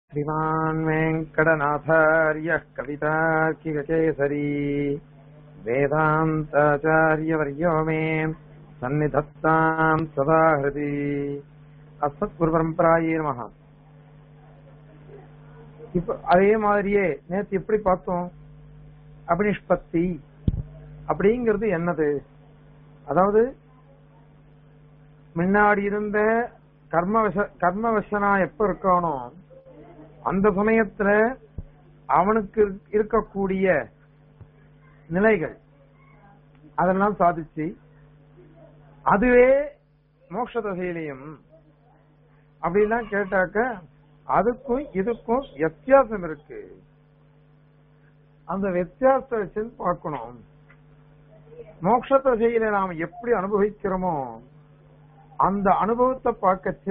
श्रीमान् वेङ्कटनाथार्यः कवितार्किककेसरी वेदान्ताचार्यवर्यो मे सन्निधत्ताम् सदा हृदि அஸ்மத்குருபரம்பராயே நமகா இப்ப அதே மாதிரியே நேத்து எப்படி பார்த்தோம் அபினிஷ்பத்தி அப்படிங்கிறது என்னது அதாவது முன்னாடி இருந்த கர்மவச கர்மவசனா எப்ப இருக்கானோ அந்த சமயத்துல அவனுக்கு இருக்கக்கூடிய நிலைகள் அதெல்லாம் சாதிச்சு அதுவே மோட்ச தசையிலையும் அப்படிலாம் கேட்டாக்க அதுக்கும் இதுக்கும் வித்தியாசம் இருக்கு அந்த வித்தியாசத்தை வச்சு பார்க்கணும் மோட்ச தசையில நாம் எப்படி அனுபவிக்கிறோமோ அந்த அனுபவத்தை பார்க்கச்ச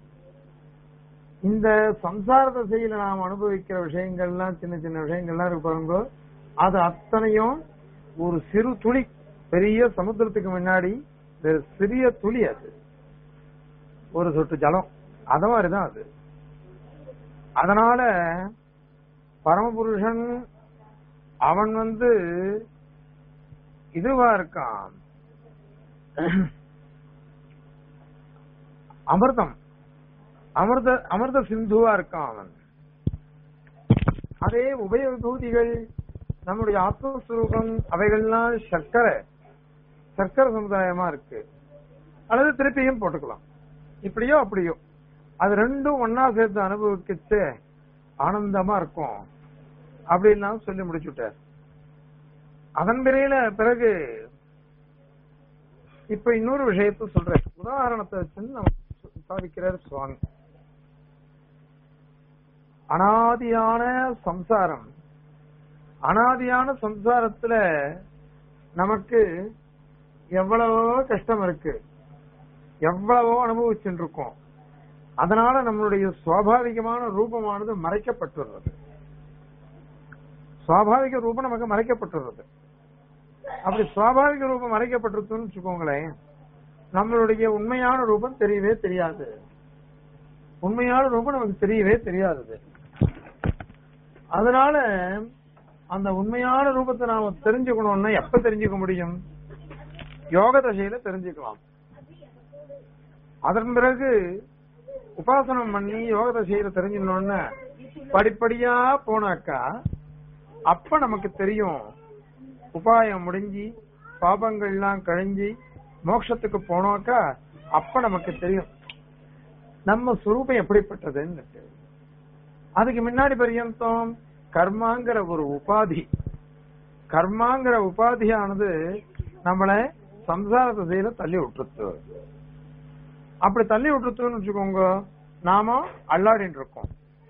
இந்த சம்சார தசையில நாம் அனுபவிக்கிற விஷயங்கள்லாம் சின்ன சின்ன விஷயங்கள்லாம் இருக்கு பாருங்க அது அத்தனையும் ஒரு சிறு துளி பெரிய சமுத்திரத்துக்கு முன்னாடி ஒரு சிறிய துளி அது ஒரு சொட்டு ஜலம் அத மாதிரிதான் அது அதனால பரமபுருஷன் அவன் வந்து இதுவா இருக்கான் அமிர்தம் அமிர்த அமிர்த சிந்துவா இருக்கான் அவன் அதே உபய விபூதிகள் நம்முடைய ஆத்மஸ்வரூபம் அவைகள்லாம் சர்க்கரை சர்க்கரை சமுதாயமா இருக்கு அல்லது திருப்பியும் போட்டுக்கலாம் இப்படியோ அப்படியோ அது ரெண்டும் ஒன்னா சேர்த்து அனுபவிக்கச்சு ஆனந்தமா இருக்கும் அப்படின்லாம் சொல்லி முடிச்சுட்டார் அதன் பிறையில பிறகு இப்ப இன்னொரு விஷயத்த சொல்றேன் உதாரணத்தை வச்சு நம்ம சாதிக்கிறார் சுவாமி அனாதியான சம்சாரம் அனாதியான சம்சாரத்துல நமக்கு எவ்வளவோ கஷ்டம் இருக்கு எவ்வளவோ அனுபவிச்சுட்டு இருக்கோம் அதனால நம்மளுடைய சுவாபாவிகமான ரூபமானது மறைக்கப்பட்டுள்ளது சுவாபாவிக ரூபம் நமக்கு மறைக்கப்பட்டுள்ளது அப்படி சுவாபாவிக ரூபம் மறைக்கப்பட்டிருக்குன்னு வச்சுக்கோங்களேன் நம்மளுடைய உண்மையான ரூபம் தெரியவே தெரியாது உண்மையான ரூபம் நமக்கு தெரியவே தெரியாது அதனால அந்த உண்மையான ரூபத்தை நாம தெரிஞ்சுக்கணும்னா எப்ப தெரிஞ்சுக்க முடியும் யோக தசையில தெரிஞ்சுக்கலாம் அதன் பிறகு உபாசனம் பண்ணி யோக தசையில தெரிஞ்சுக்கணும்னு படிப்படியா போனாக்கா அப்ப நமக்கு தெரியும் உபாயம் முடிஞ்சு பாபங்கள்லாம் கழிஞ்சு மோட்சத்துக்கு போனாக்கா அப்ப நமக்கு தெரியும் நம்ம சுரூபம் எப்படிப்பட்டதுன்னு அதுக்கு முன்னாடி பரியந்தம் கர்மாங்கிற ஒரு உபாதி கர்மாங்கிற உபாதியானது நம்மளை சம்சார திசையில தள்ளி விட்டுருத்து அப்படி தள்ளி விட்டுருத்துன்னு வச்சுக்கோங்க நாம அல்லாடின்னு இருக்கோம்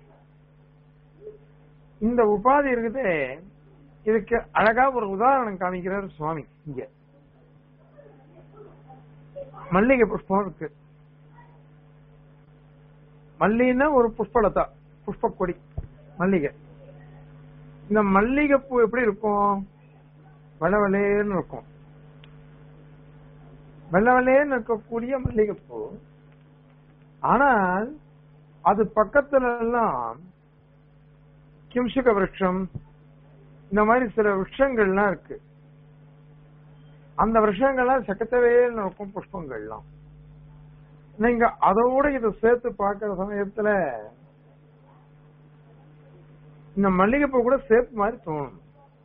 இந்த உபாதி இருக்குது இதுக்கு அழகா ஒரு உதாரணம் காமிக்கிறார் சுவாமி இங்க மல்லிகை புஷ்பம் இருக்கு மல்லின்னா ஒரு புஷ்பலதா புஷ்பக்கொடி மல்லிகை இந்த மல்லிகை பூ எப்படி இருக்கும் வெள்ளவெளேன்னு இருக்கும் வெள்ளவெளேன்னு இருக்கக்கூடிய மல்லிகைப்பூ ஆனால் அது பக்கத்துல எல்லாம் கிம்சுக விரக்ஷம் இந்த மாதிரி சில விஷயங்கள்லாம் இருக்கு அந்த விஷயங்கள்லாம் சக்கத்தவேன்னு இருக்கும் புஷ்பங்கள்லாம் நீங்க அதோட இதை சேர்த்து பார்க்கிற சமயத்துல இந்த மல்லிகைப்பூ கூட சேர்த்து மாதிரி தோணும்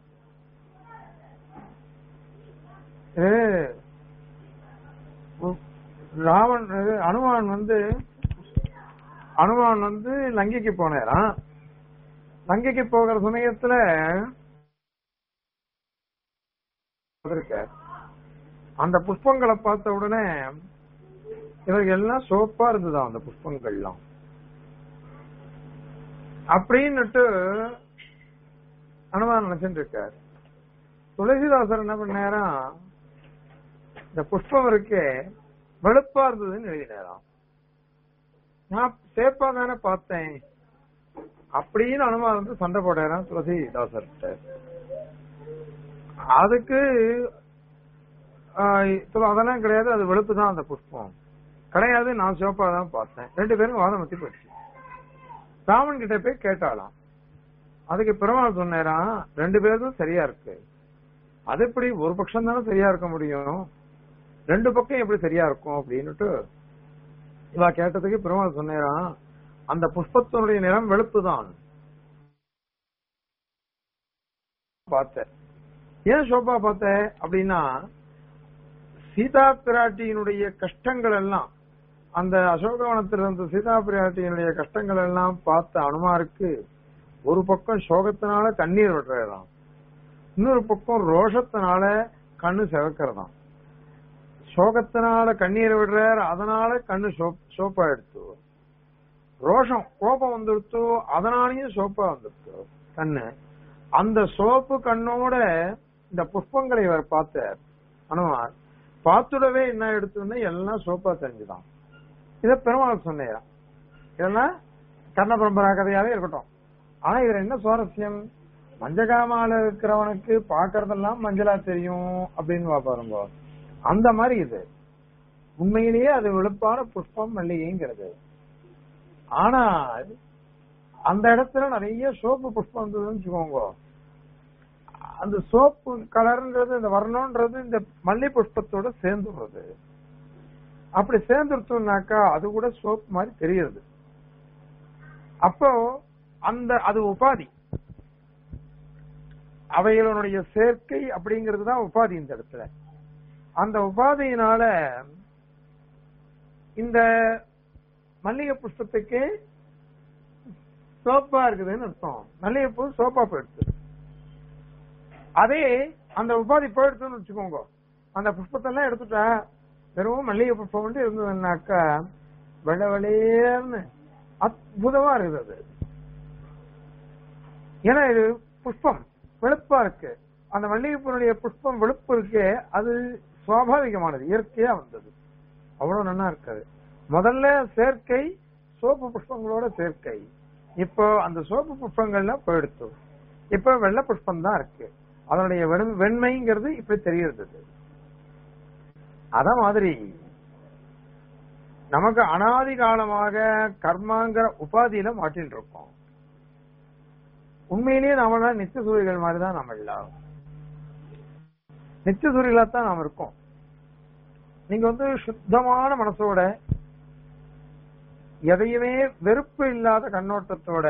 ராவன் அனுமான் வந்து அனுமான் வந்து லங்கைக்கு போனாராம் லங்கைக்கு போகிற சமயத்துல அந்த புஷ்பங்களை பார்த்த உடனே இவர்கள் எல்லாம் சோப்பா இருந்ததா அந்த புஷ்பங்கள்லாம் அப்படின்னுட்டு அனுமான் நினைச்சுட்டு இருக்காரு துளசிதாசர் என்ன பண்ணாராம் இந்த புஷ்பம் இருக்கே வெளுப்பா இருந்ததுன்னு எழுதினாராம் நான் சேப்பா தானே பார்த்தேன் அப்படின்னு அனுமான் வந்து சண்டை போடுறான் துளசிதாசர்கிட்ட அதுக்கு அதெல்லாம் கிடையாது அது வெளுப்பு தான் அந்த புஷ்பம் கிடையாது நான் சிவப்பா தான் பார்த்தேன் ரெண்டு பேரும் வாதம் வச்சு போயிடுச்சு ராமன் கிட்ட போய் கேட்டாலாம் அதுக்கு பெருமாள் சொன்னாராம் ரெண்டு பேரும் சரியா இருக்கு அது எப்படி ஒரு பட்சம் தானே சரியா இருக்க முடியும் ரெண்டு பக்கம் எப்படி சரியா இருக்கும் அப்படின்னுட்டு இவ கேட்டதுக்கு பெருமாள் சொன்னாராம் அந்த புஷ்பத்தினுடைய நிறம் வெளுப்புதான் பார்த்தேன் ஏன் சோபா பார்த்த அப்படின்னா சீதா பிராட்டியினுடைய கஷ்டங்கள் எல்லாம் அந்த அசோகவனத்தில் இருந்த சீதா பிராட்டியினுடைய கஷ்டங்கள் எல்லாம் பார்த்த அனுமாருக்கு ஒரு பக்கம் சோகத்தினால கண்ணீர் விடுறதாம் இன்னொரு பக்கம் ரோஷத்தினால கண்ணு சிவக்கிறதாம் சோகத்தினால கண்ணீர் விடுறார் அதனால கண்ணு சோப்பா எடுத்து ரோஷம் கோபம் வந்துடுத்து அதனாலயும் சோப்பா வந்துடுத்து கண்ணு அந்த சோப்பு கண்ணோட இந்த புஷ்பங்களை இவர் பார்த்தார் அனுமார் பார்த்துடவே என்ன எடுத்துன்னு எல்லாம் சோப்பா தெரிஞ்சுதான் இத பெருமாள் சொன்னேன் இதெல்லாம் கர்ண பரம்பரா கதையாவே இருக்கட்டும் ஆனா இதுல என்ன சுவாரஸ்யம் மஞ்சகாமால இருக்கிறவனுக்கு பாக்குறதெல்லாம் மஞ்சளா தெரியும் அப்படின்னு பாருங்க அந்த மாதிரி இது உண்மையிலேயே அது வெளுப்பான புஷ்பம் மல்லிகைங்கிறது ஆனா அந்த இடத்துல நிறைய சோப்பு புஷ்பம் இருந்ததுன்னு வச்சுக்கோங்க அந்த சோப்பு கலர்ன்றது இந்த வர்ணம்ன்றது இந்த மல்லி புஷ்பத்தோட சேர்ந்துடுறது அப்படி சேர்ந்துருத்தோம்னாக்கா அது கூட சோப் மாதிரி தெரியுது அப்போ அந்த அது உபாதி அவைகளுடைய சேர்க்கை அப்படிங்கிறது தான் உபாதி இந்த இடத்துல அந்த உபாதியினால இந்த மல்லிகை புஷ்பத்துக்கு சோப்பா இருக்குதுன்னு அர்த்தம் மல்லிகைப்பூ சோப்பா போயிடுச்சு அதே அந்த உபாதி போயிடுச்சுன்னு வச்சுக்கோங்க அந்த புஷ்பத்தெல்லாம் எடுத்துட்டா வெறும் மல்லிகை புஷ்பம் மட்டும் இருந்ததுன்னாக்கா வெள்ள வெளியேன்னு அற்புதமா இருக்குது அது ஏன்னா இது புஷ்பம் வெளுப்பா இருக்கு அந்த மல்லிகைப்பூனுடைய புஷ்பம் வெளுப்பு இருக்கு அது சுவாபாவிகமானது இயற்கையா வந்தது அவ்வளவு நல்லா இருக்காது முதல்ல சேர்க்கை சோப்பு புஷ்பங்களோட சேர்க்கை இப்போ அந்த சோப்பு புஷ்பங்கள்லாம் போயிடுத்து இப்ப வெள்ளை புஷ்பம் தான் இருக்கு அதனுடைய வெண்மைங்கிறது இப்ப தெரிகிறது அத மாதிரி நமக்கு அனாதி காலமாக கர்மாங்கிற உபாதியில மாட்டின்னு இருக்கோம் உண்மையிலேயே நாம நித்திய சூரியர்கள் மாதிரிதான் நம்ம எல்லாரும் நித்திய சூரியலா தான் நாம இருக்கோம் நீங்க வந்து சுத்தமான மனசோட எதையுமே வெறுப்பு இல்லாத கண்ணோட்டத்தோட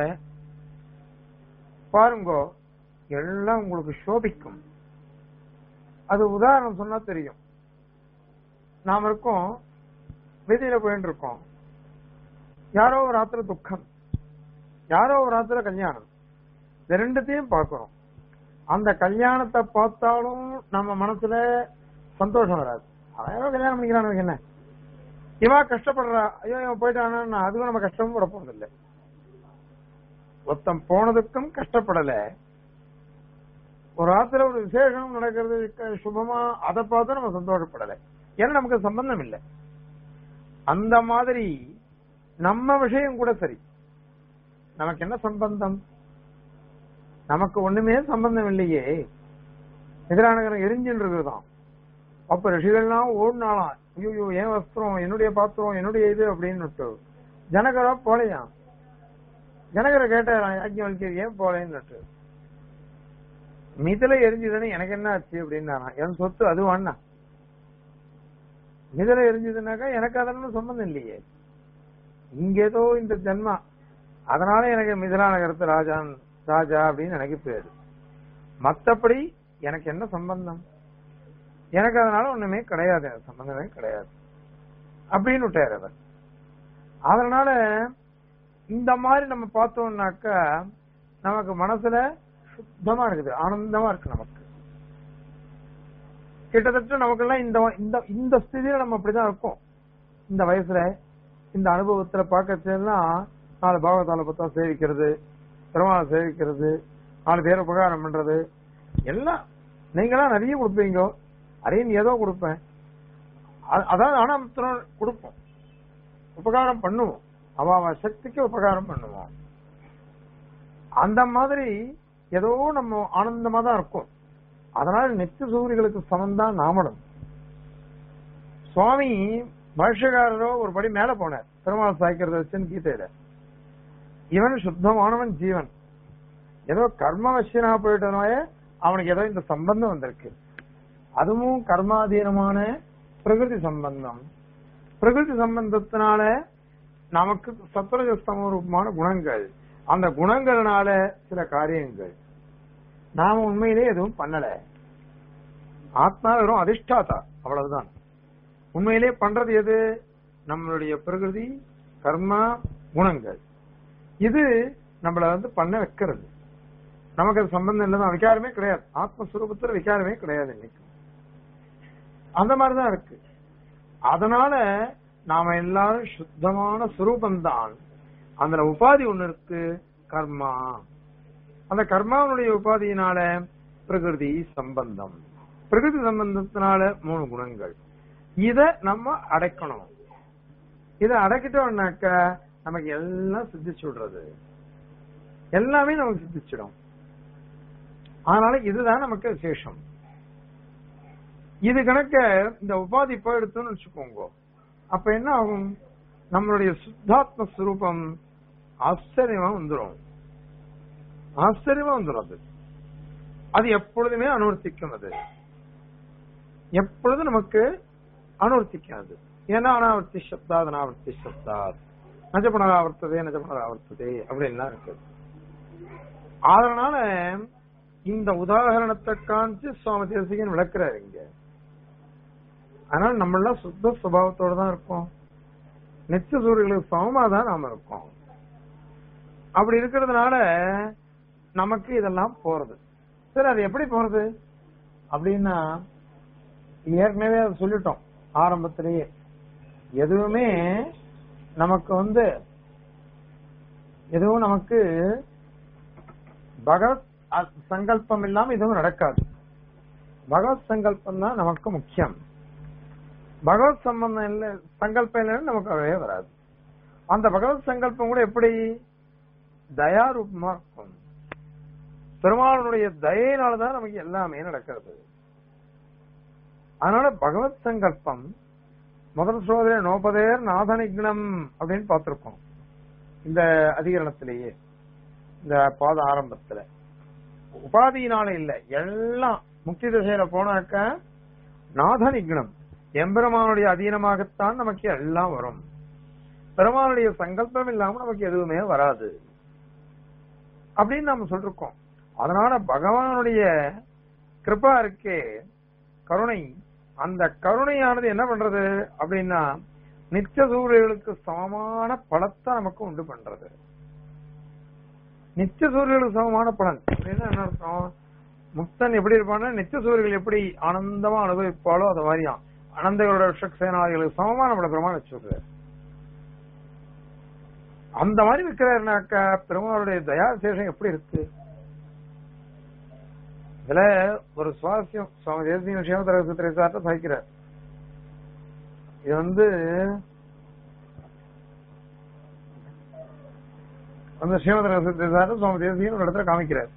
பாருங்க எல்லாம் உங்களுக்கு சோபிக்கும் அது உதாரணம் சொன்னா தெரியும் நாம இருக்கோம் வீதியில போயிட்டு இருக்கோம் யாரோ ஒரு ராத்திர துக்கம் யாரோ ஒரு ராத்திர கல்யாணம் இந்த ரெண்டுத்தையும் பார்க்கிறோம் அந்த கல்யாணத்தை பார்த்தாலும் நம்ம மனசுல சந்தோஷம் வராது அவன் கல்யாணம் பண்ணிக்கிறான் என்ன இவா கஷ்டப்படுறா ஐயோ இவன் போயிட்டானா அதுவும் நம்ம கஷ்டமும் பட போறது இல்ல ஒருத்தன் போனதுக்கும் கஷ்டப்படல ஒரு ஆத்துல ஒரு விசேஷம் நடக்கிறது சுபமா அதை பார்த்து நம்ம சந்தோஷப்படல ஏன்னா நமக்கு சம்பந்தம் இல்லை அந்த மாதிரி நம்ம விஷயம் கூட சரி நமக்கு என்ன சம்பந்தம் நமக்கு ஒண்ணுமே சம்பந்தம் இல்லையே எதிரானகரம் எரிஞ்சுன்னு இருக்குதான் அப்ப ரிஷிகள்லாம் ஓடினாலாம் ஐயோ என் வஸ்திரம் என்னுடைய பாத்திரம் என்னுடைய இது அப்படின்னு ஜனகரா போலையாம் ஜனகரை கேட்டாராம் யாஜ்ஞவல்கர் ஏன் போலேன்னு மிதல எரிஞ்சுதுன்னு எனக்கு என்ன ஆச்சு அப்படின்னாராம் என் சொத்து அது வாண்ணா மிதல எரிஞ்சதுனாக்கா எனக்கு அதெல்லாம் சம்பந்தம் இல்லையே இங்க ஏதோ இந்த ஜென்மா அதனால எனக்கு மிதிலா நகரத்து ராஜான் ராஜா அப்படின்னு எனக்கு பேரு மத்தபடி எனக்கு என்ன சம்பந்தம் எனக்கு அதனால ஒண்ணுமே கிடையாது எனக்கு சம்பந்தமே கிடையாது அப்படின்னு விட்டாரு அவர் அதனால இந்த மாதிரி நம்ம பார்த்தோம்னாக்கா நமக்கு மனசுல சுத்தமா இருக்குது ஆனந்தமா இருக்கு நமக்கு கிட்டத்தட்ட நமக்கெல்லாம் இந்த இந்த இந்த ஸ்திதியில நம்ம அப்படிதான் இருக்கோம் இந்த வயசுல இந்த அனுபவத்துல பார்க்கறதுலாம் நாலு பாகவதால பார்த்தா சேவிக்கிறது பெருமாளை சேவிக்கிறது நாலு பேர் உபகாரம் பண்றது எல்லாம் நீங்களாம் நிறைய கொடுப்பீங்க அரையும் ஏதோ கொடுப்பேன் அதாவது ஆனா கொடுப்போம் உபகாரம் பண்ணுவோம் அவ அவ சக்திக்கு உபகாரம் பண்ணுவோம் அந்த மாதிரி ஏதோ நம்ம ஆனந்தமா தான் இருக்கும் அதனால நித்திய சூரியர்களுக்கு சமந்தான் நாமளும் சுவாமி பாஷ்யக்காரரோ ஒரு படி மேல போனார் பெருமாள் சாய்க்கிறத வச்சுன்னு கீதையில இவன் சுத்தமானவன் ஜீவன் ஏதோ கர்மவசியனா போயிட்டனால அவனுக்கு ஏதோ இந்த சம்பந்தம் வந்திருக்கு அதுவும் கர்மாதீனமான பிரகிருதி சம்பந்தம் பிரகிருதி சம்பந்தத்தினால நமக்கு சத்வரஜஸ்தம ரூபமான குணங்கள் அந்த குணங்கள்னால சில காரியங்கள் நாம உண்மையிலே எதுவும் பண்ணல ஆத்மா வெறும் அதிஷ்டாதா அவ்வளவுதான் உண்மையிலே பண்றது எது நம்மளுடைய பிரகிருதி கர்மா குணங்கள் இது நம்மள வந்து பண்ண வைக்கிறது நமக்கு அது சம்பந்தம் இல்லதான் விகாரமே கிடையாது ஆத்மஸ்வரூபத்துல விகாரமே கிடையாது இன்னைக்கு அந்த மாதிரிதான் இருக்கு அதனால நாம எல்லாரும் சுத்தமான சுரூபந்தான் அதுல உபாதி ஒண்ணு இருக்கு கர்மா அந்த கர்மாவனுடைய உபாதியினால பிரகிருதி சம்பந்தம் பிரகிருதி சம்பந்தத்தினால மூணு குணங்கள் இத நம்ம அடைக்கணும் இத அடக்கிட்டோம்னாக்க நமக்கு எல்லாம் சித்திச்சு விடுறது எல்லாமே நமக்கு சித்திச்சிடும் அதனால இதுதான் நமக்கு விசேஷம் இது கணக்க இந்த உபாதி போயிடுத்துன்னு வச்சுக்கோங்க அப்ப என்ன ஆகும் நம்மளுடைய சுத்தாத்ம ஸ்வரூபம் ஆச்சரியமா வந்துடும் ஆச்சரியமா வந்துடும் அது அது எப்பொழுதுமே அனுவர்த்திக்கும் அது எப்பொழுதும் நமக்கு அனுவர்த்திக்கும் அது ஏன்னா அனாவர்த்தி சப்தாத் அனாவர்த்தி சப்தாத் நஜபுனராவர்த்ததே நஜபுனராவர்த்ததே அப்படின்லாம் இருக்கு அதனால இந்த உதாரணத்தை காமிச்சு சுவாமி தேசிகன் விளக்குறாரு இங்க அதனால நம்ம எல்லாம் சுத்த சுபாவத்தோட தான் இருக்கோம் நிச்சய சூரியர்களுக்கு சமமா தான் நாம இருக்கோம் அப்படி இருக்கிறதுனால நமக்கு இதெல்லாம் போறது சரி அது எப்படி போறது அப்படின்னா ஏற்கனவே அதை சொல்லிட்டோம் ஆரம்பத்திலேயே எதுவுமே நமக்கு வந்து எதுவும் நமக்கு பகவத் அ- சங்கல்பம் இல்லாம எதுவும் நடக்காது பகவத் சங்கல்பம் தான் நமக்கு முக்கியம் பகவத் சம்பந்தம் இல்ல சங்கல்பம் இல்லைன்னு நமக்கு வரவே வராது அந்த பகவத் சங்கல்பம் கூட எப்படி தயாரூபமா இருக்கும் பெருமாளுடைய தயையினாலதான் நமக்கு எல்லாமே நடக்கிறது அதனால பகவத் சங்கல்பம் முதல் சோதனை நோபதேர் நாதனிக்னம் அப்படின்னு பார்த்திருக்கோம் இந்த அதிகரணத்திலேயே இந்த பாத ஆரம்பத்துல உபாதியினால இல்ல எல்லாம் முக்தி திசையில போனாக்க நாதனிக்னம் எம்பெருமானுடைய அதீனமாகத்தான் நமக்கு எல்லாம் வரும் பெருமானுடைய சங்கல்பம் இல்லாம நமக்கு எதுவுமே வராது அப்படின்னு நாம சொல்லிருக்கோம் அதனால பகவானுடைய கிருபா இருக்கே கருணை அந்த கருணையானது என்ன பண்றது அப்படின்னா நித்திய சூரியர்களுக்கு சமமான பலத்தை நமக்கு உண்டு பண்றது நித்திய சூரியர்களுக்கு சமமான பலன் அப்படின்னா என்ன அர்த்தம் முக்தன் எப்படி இருப்பான்னா நித்திய சூரியர்கள் எப்படி ஆனந்தமா அனுபவிப்பாலோ அது மாதிரியாம் அனந்தகளோட விஷக்சேனாதிகளுக்கு சமமா நம்மள பெருமாள் வச்சுடுறாரு அந்த மாதிரி இருக்கிறாருனாக்கா பெருமாளுடைய தயாசேஷம் எப்படி இருக்கு இதுல ஒரு சுவாரஸ்யம் சுவாமி தேசிய சிவதரகத்திரை சார்ட்ட சகிக்கிறார் இது வந்து அந்த சிவதரகத்திரை சார்ட்ட சுவாமி தேசியம் ஒரு இடத்துல காமிக்கிறார்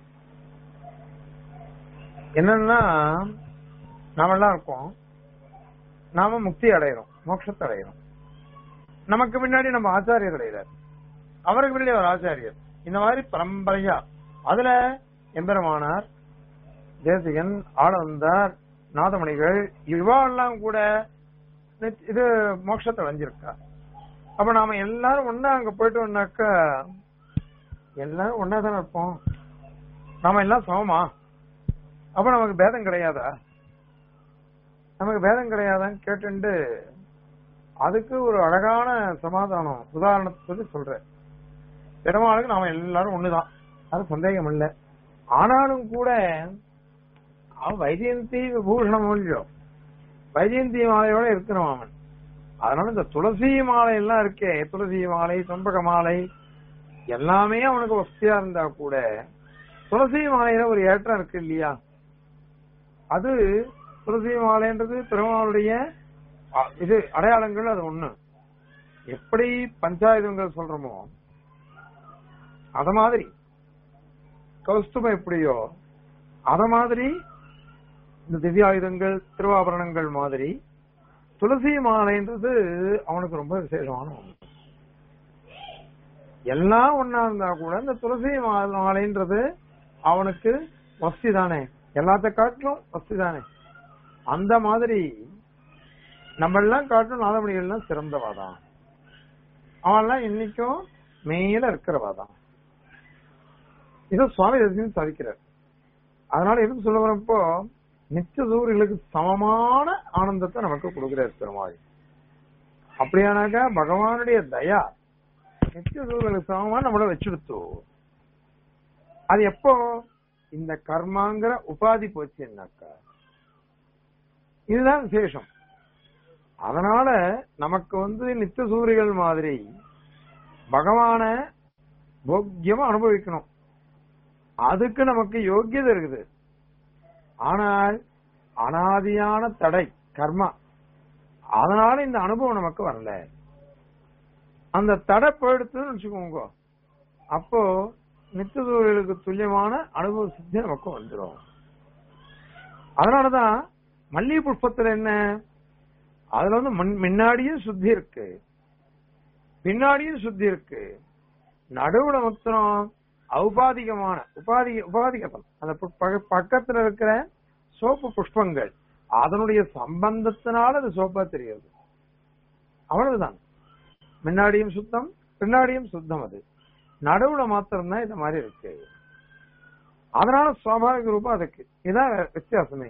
என்னன்னா நாம எல்லாம் இருக்கோம் நாம முக்தி அடையிறோம் மோட்சத்தை அடையிறோம் நமக்கு பின்னாடி நம்ம ஆச்சாரியர் அடைகிறார் அவருக்கு பின்னாடி ஒரு ஆச்சாரியர் இந்த மாதிரி பரம்பரையா அதுல எம்பெருமானார் தேசிகன் ஆளவந்தார் நாதமணிகள் இவாளெல்லாம் கூட நித்- இது மோட்சத்தை அடைஞ்சிருக்கா அப்ப நாம எல்லாரும் ஒன்னா அங்க போயிட்டோம்னாக்கா எல்லாரும் ஒன்னா தானே இருப்போம் நாம எல்லாம் சமமா அப்ப நமக்கு பேதம் கிடையாதா நமக்கு பேதம் கிடையாதான்னு கேட்டுண்டு அதுக்கு ஒரு அழகான சமாதானம் உதாரணத்தை சொல்லி சொல்றேன் பெருமாளுக்கு நாம எல்லாரும் ஒண்ணுதான் அது சந்தேகம் இல்லை ஆனாலும் கூட அவன் வைஜெயந்தி விபூஷணம் இல்லையோ வைஜெயந்தி மாலையோட இருக்கிறான் அவன் அதனால இந்த துளசி மாலை எல்லாம் இருக்கே துளசி மாலை செம்பக மாலை எல்லாமே அவனுக்கு வசதியா இருந்தா கூட துளசி மாலையில ஒரு ஏற்றம் இருக்கு இல்லையா அது துளசி மாலைன்றது பெருமாளுடைய அ, இது அடையாளங்கள் அது ஒண்ணு எப்படி பஞ்சாயுதங்கள் சொல்றோமோ அத மாதிரி கௌஸ்துபம் எப்படியோ அத மாதிரி இந்த திவ்யாயுதங்கள் திருவாபரணங்கள் மாதிரி துளசி மாலைன்றது அவனுக்கு ரொம்ப விசேஷமான ஒண்ணு எல்லாம் ஒன்னா இருந்தா கூட இந்த துளசி மா- மாலைன்றது அவனுக்கு வசதி தானே எல்லாத்த காட்டிலும் வசதி தானே அந்த மாதிரி நம்ம எல்லாம் காட்டிலும் நாதமணிகள்லாம் சிறந்தவாதான் அவன்லாம் இன்னைக்கும் மேல இருக்கிறவாதான் இதை சுவாமி தேசியம் சாதிக்கிறார் அதனால எதுக்கு சொல்ல வரப்போ நித்திய சூரியர்களுக்கு சமமான ஆனந்தத்தை நமக்கு கொடுக்கிறார் பெருமாள் அப்படியானாக்கா பகவானுடைய தயா நித்திய சூரியர்களுக்கு சமமா நம்மள வச்சுடுத்து அது எப்போ இந்த கர்மாங்கிற உபாதி போச்சுன்னாக்கா இதுதான் விசேஷம் அதனால நமக்கு வந்து நித்திய சூரியர்கள் மாதிரி பகவான போக்கியமா அனுபவிக்கணும் அதுக்கு நமக்கு யோக்கியதை இருக்குது ஆனால் அனாதியான தடை கர்மா அதனால இந்த அனுபவம் நமக்கு வரல அந்த தடை போயிடுத்துன்னு வச்சுக்கோங்க அப்போ நித்தியதூர்களுக்கு துல்லியமான அனுபவ சித்தி நமக்கு வந்துடும் அதனாலதான் மல்லிகை புஷ்பத்துல என்ன அதுல வந்து முன்- முன்னாடியும் சுத்தி இருக்கு பின்னாடியும் சுத்தி இருக்கு நடுவுல மொத்தம் ஔபாதிகமான உபாதி உபாதிகதம் அந்த பு- பக்க- பக்கத்துல இருக்கிற சோப்பு புஷ்பங்கள் அதனுடைய சம்பந்தத்தினால அது சோப்பா தெரியுது அவ்வளவுதான் முன்னாடியும் சுத்தம் பின்னாடியும் சுத்தம் அது நடுவுல மாத்திரம்தான் இந்த மாதிரி இருக்கு அதனால சுவாபாவிக ரூபம் அதுக்கு இதான் வித்தியாசமே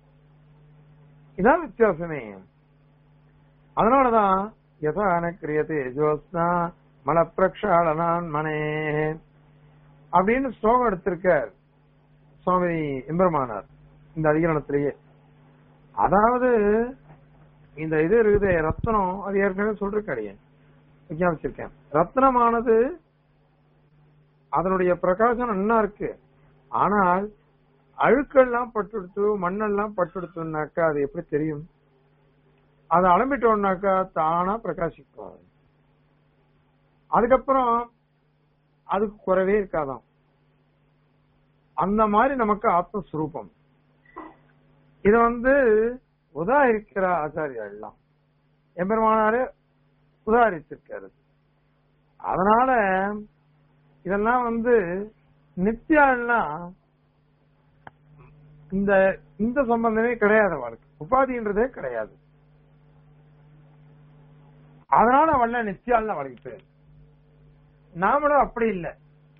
இதான் வித்தியாசமே அதனாலதான் யதான கிரியதே ஜோஸ்னா மல பிரக்ஷாளனான் மனே அப்படின்னு ஸ்லோகம் எடுத்திருக்கார் சுவாமி எம்பெருமானார் இந்த அதிகரணத்திலேயே அதாவது இந்த இது இருக்குது ரத்னம் அது ஏற்கனவே சொல்றேன் விஞ்ஞாபிச்சிருக்கேன் ரத்னமானது அதனுடைய பிரகாசம் நன்னா இருக்கு ஆனால் அழுக்கெல்லாம் பட்டுடுத்து மண்ணெல்லாம் பட்டுடுத்துனாக்கா அது எப்படி தெரியும் அதை அலம்பிட்டோம்னாக்கா தானா பிரகாசிக்கும் அதுக்கப்புறம் அதுக்கு குறைவே இருக்காதாம் அந்த மாதிரி நமக்கு ஆத்மஸ்வரூபம் இத வந்து உதாரிக்கிற ஆச்சாரியெல்லாம் எம்பெருமானாரு உதாரிச்சிருக்காரு அதனால இதெல்லாம் வந்து நித்யான்னா இந்த இந்த சம்பந்தமே கிடையாது அவளுக்கு உபாதின்றதே கிடையாது அதனால அவள நித்யால்னு அவளுக்கு பேர் நாமளும் அப்படி இல்லை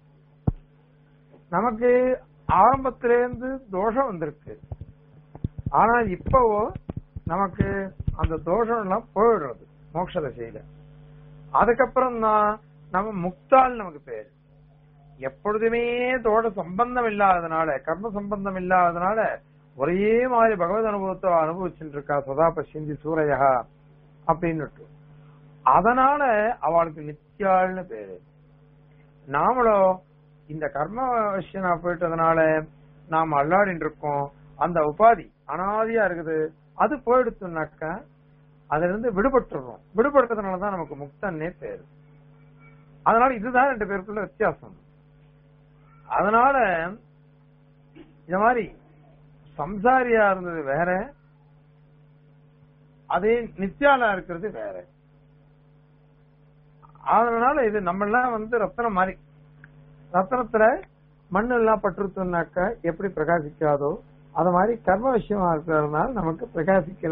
நமக்கு ஆரம்பத்திலேருந்து தோஷம் வந்திருக்கு ஆனா இப்பவோ நமக்கு அந்த தோஷம் எல்லாம் போயிடுறது மோட்ச தசையில அதுக்கப்புறம் தான் நம்ம முக்தால் நமக்கு பேரு எப்பொழுதுமே தோட சம்பந்தம் இல்லாததுனால கர்ம சம்பந்தம் இல்லாததுனால ஒரே மாதிரி பகவத் அனுபவத்தை அனுபவிச்சுட்டு இருக்கா சதா பசிந்தி சூரையா அப்படின்னு அதனால அவளுக்கு நித்யாள்னு பேரு நாமளும் இந்த கர்ம விஷயனா போயிட்டதுனால நாம் அல்லாடின்னு இருக்கோம் அந்த உபாதி அனாதியா இருக்குது அது போயிடுச்சுனாக்கா அதுல இருந்து விடுபட்டுறோம் விடுபடுறதுனாலதான் நமக்கு முக்தன்னே பேரு அதனால இதுதான் ரெண்டு பேருக்குள்ள வித்தியாசம் அதனால இந்த மாதிரி சம்சாரியா இருந்தது வேற அதே நித்யாலா இருக்கிறது வேற அதனால இது நம்ம எல்லாம் வந்து ரத்தனம் மாதிரி ரத்தனத்துல மண்ணு எல்லாம் பட்டுருத்தோம்னாக்கா எப்படி பிரகாசிக்காதோ அது மாதிரி கர்ம விஷயமா இருக்கிறதுனால நமக்கு பிரகாசிக்கல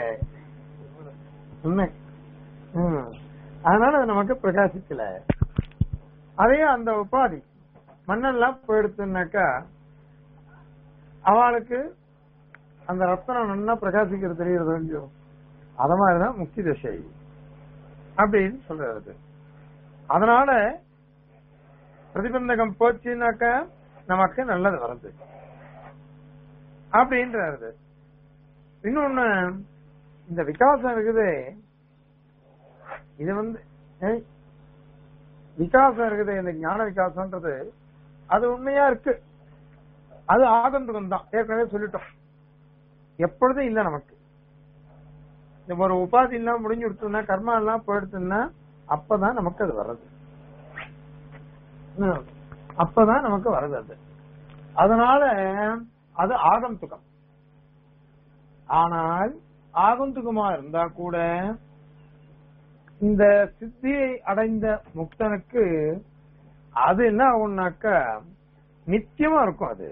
உண்மை ம். அதனால அது நமக்கு பிரகாசிக்கல அதே அந்த உபாதி மண்ணெல்லாம் போயிடுத்துனாக்கா அவளுக்கு அந்த ரத்தனம் நல்லா பிரகாசிக்கிறது தெரியுறது கொஞ்சம் அத மாதிரிதான் முக்தி தசை அப்படின்னு சொல்றது அதனால பிரதிபந்தகம் போச்சுனாக்கா நமக்கு நல்லது வருது அப்படின்றது இன்னொன்னு இந்த விகாசம் இருக்குது இது வந்து ஏய், விகாசம் இருக்குது இந்த ஞான விகாசம்ன்றது அது உண்மையா இருக்கு அது ஆகந்துகம் தான் ஏற்கனவே சொல்லிட்டோம் எப்பொழுதும் இல்ல நமக்கு இந்த ஒரு உபாதி எல்லாம் முடிஞ்சு விடுத்தோம்னா கர்மா எல்லாம் போயிடுச்சுன்னா அப்பதான் நமக்கு அது வர்றது ம். அப்பதான் நமக்கு வர்றது அது அதனால அது ஆகந்துகம் ஆனால் ஆகந்துகமா இருந்தா கூட இந்த சித்தியை அடைந்த முக்தனுக்கு அது என்ன ஆகும்னாக்கா நித்தியமா இருக்கும் அது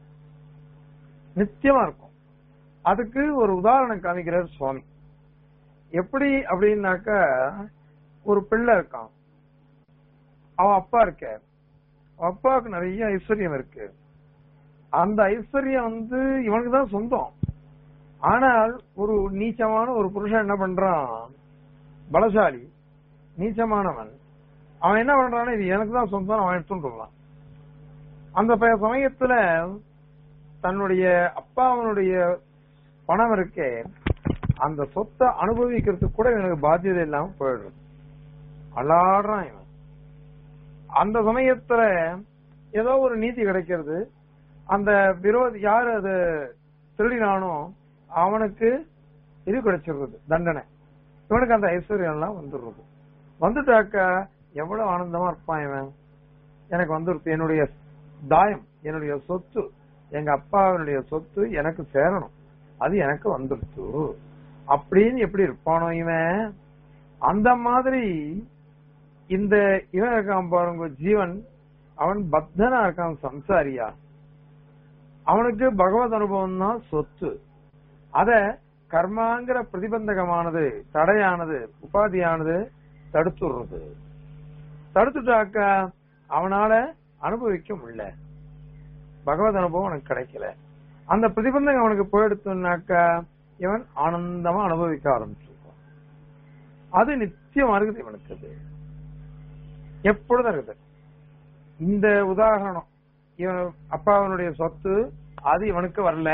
நித்தியமா இருக்கும் அதுக்கு ஒரு உதாரணம் காமிக்கிறார் சுவாமி எப்படி அப்படின்னாக்கா ஒரு பிள்ளை இருக்கான் அவன் அப்பா இருக்க அவன் அப்பாவுக்கு நிறைய ஐஸ்வர்யம் இருக்கு அந்த ஐஸ்வர்யம் வந்து இவனுக்கு தான் சொந்தம் ஆனால் ஒரு நீச்சமான ஒரு புருஷன் என்ன பண்றான் பலசாலி நீச்சமானவன் அவன் என்ன பண்றான்னா இது எனக்கு தான் சொந்தம் அவன் எடுத்துட்டுறான் அந்த ப- சமயத்துல தன்னுடைய அப்பாவனுடைய பணம் இருக்கே அந்த சொத்தை அனுபவிக்கிறதுக்கு கூட இவனுக்கு பாத்தியதை இல்லாம போயிடுறது அல்லாடுறான் இவன் அந்த சமயத்துல ஏதோ ஒரு நீதி கிடைக்கிறது அந்த விரோதி யாரு அது திருடினானோ அவனுக்கு இது கிடைச்சிடுறது தண்டனை இவனுக்கு அந்த ஐஸ்வர்யம் எல்லாம் வந்துடுறது வந்துட்டாக்கா எவ்வளவு ஆனந்தமா இருப்பான் இவன் எனக்கு வந்துருது என்னுடைய தாயம் என்னுடைய சொத்து எங்க அப்பாவினுடைய சொத்து எனக்கு சேரணும் அது எனக்கு வந்துருச்சு அப்படின்னு எப்படி இருப்பானோ இவன் அந்த மாதிரி இந்த இவன் இருக்கான் பாருங்க ஜீவன் அவன் பக்தனா இருக்கான் சம்சாரியா அவனுக்கு பகவத் அனுபவம் தான் சொத்து அத கர்மாங்கிற பிரதிபந்தகமானது தடையானது உபாதியானது தடுத்துடுறது தடுத்துட்டாக்கா அவனால அனுபவிக்க முடியல பகவத் அனுபவம் அவனுக்கு கிடைக்கல அந்த பிரதிபந்தகம் அவனுக்கு போயிடுத்துனாக்கா இவன் ஆனந்தமா அனுபவிக்க ஆரம்பிச்சிருக்கான் அது நிச்சயமா இருக்குது இவனுக்கு அது எப்பொழுதும் இருக்குது இந்த உதாரணம் இவன் அப்பாவனுடைய சொத்து அது இவனுக்கு வரல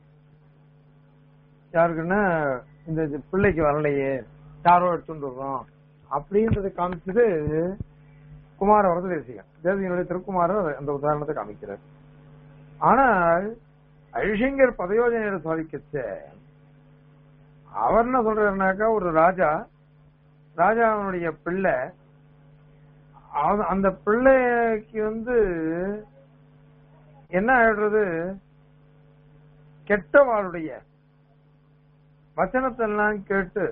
யாருக்குன்னா இந்த இது பிள்ளைக்கு வரலையே யாரோ எடுத்துட்டு வர்றோம் அப்படின்றத காமிச்சது குமார வரத தேசிகன் தேசிகனுடைய திருக்குமாரர் அந்த உதாரணத்தை காமிக்கிறார் ஆனால் ஐஷங்கர் பதயோஜனையில சாதிக்கச்ச அவர் என்ன சொல்றாருனாக்கா ஒரு ராஜா ராஜா அவனுடைய பிள்ளை அவ- அந்த பிள்ளைக்கு வந்து என்ன ஆயிடுறது கெட்டவாளுடைய வச்சனத்தெல்லாம் கேட்டு